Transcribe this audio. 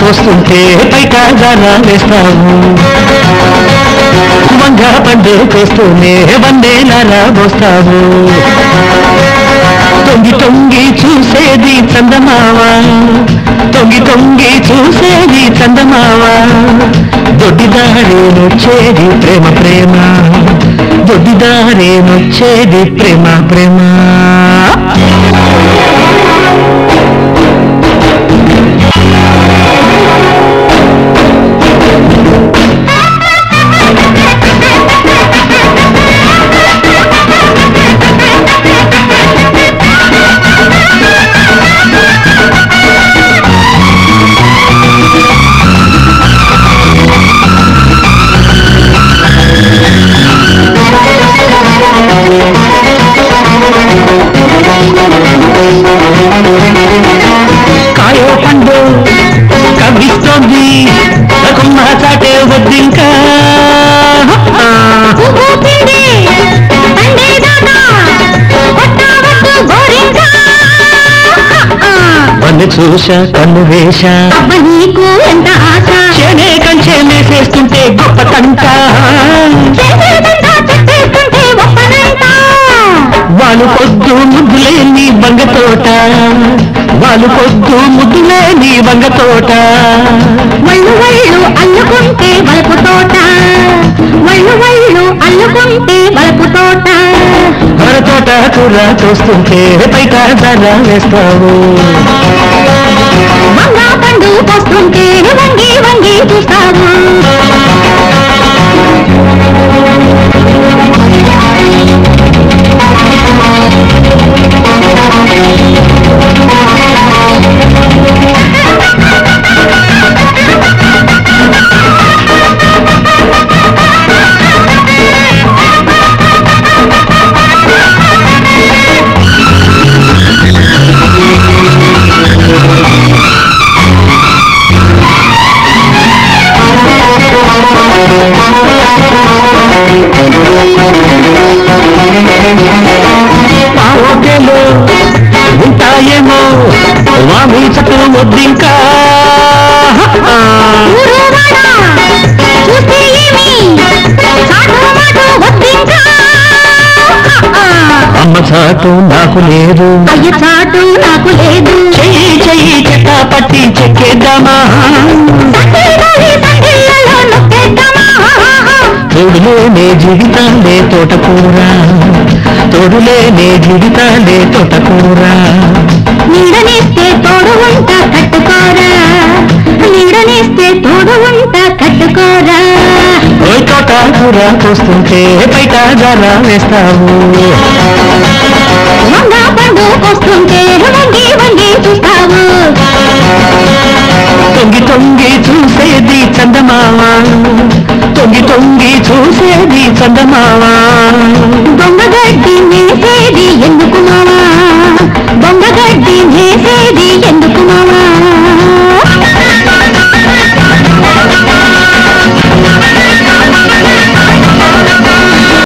కోస్తుంటే బయట దారా వేస్తావు వంగ పండు కోస్తూనే వందేలారా పోస్తావు తొంగి తొంగి చూసేది చందమావా తొంగి తొంగి చూసేది చందమావా దొడ్డిదారేనొచ్చేది ప్రేమ ప్రేమ దొడ్డిదారేనొచ్చేది ప్రేమ ప్రేమ కాయో పండు కవ్విస్తోంది కొమ్మ చాటే వద్దింకా ఊపిరి పండేదాకా కొట్టవద్దు గోరింకా వన్ను చూశా కన్ను వేశా అబ్బ నీకు ఎంత ఆశ చేనే కంచె మేసేస్తుంటే గొప్ప తంట చేసేదంతా చెప్పేస్తుంటే ఒప్పనంట వాళ్ళు పొద్దు ముద్దులేని బంగ తోట వాళ్ళు పొద్దు ముద్దులేని బంగ తోట వళ్ళు వళ్ళు అల్లుకుంటే వలపు తోట వళ్ళు వళ్ళు అల్లుకుంటే వలపు తోట మన తోట కూర చూస్తుంటే బయట ధర వేస్తావు మంగ పండు పోస్తుంటే వంగి వంగి చూస్తావు ఆ ఓకేలో ఉంటాయేమో వామి చక్కన వద్దింకా ఊరువాడా, చూస్తే ఏమి చాటు మాటు వద్దింకా అమ్మ చాటు నాకు లేదు అయ్య చాటు నాకు లేదు చెయ్యి చెయ్యి చెట్ట పట్టి చెక్కేద్దామా సంకెళ్ళాలి సంకెళ్ళలో నొక్కేద్దామా తోడులేనే జీవితాలే తోటకూర తోడులేనే జీవితాలే తోటకూర నీడనేస్తే తోడు వంట కట్టుకోరా నీడనేస్తే తోడు వంట కట్టుకోరా ఓయ్ తోటకూర కోస్తుంటే బయట ధర వేస్తావు వంగ పండు వస్తుంటే వంగి వంగి చూస్తావు తొంగి తొంగి చూసేది చందమామ తొంగి తొంగి చూసేది చందమామ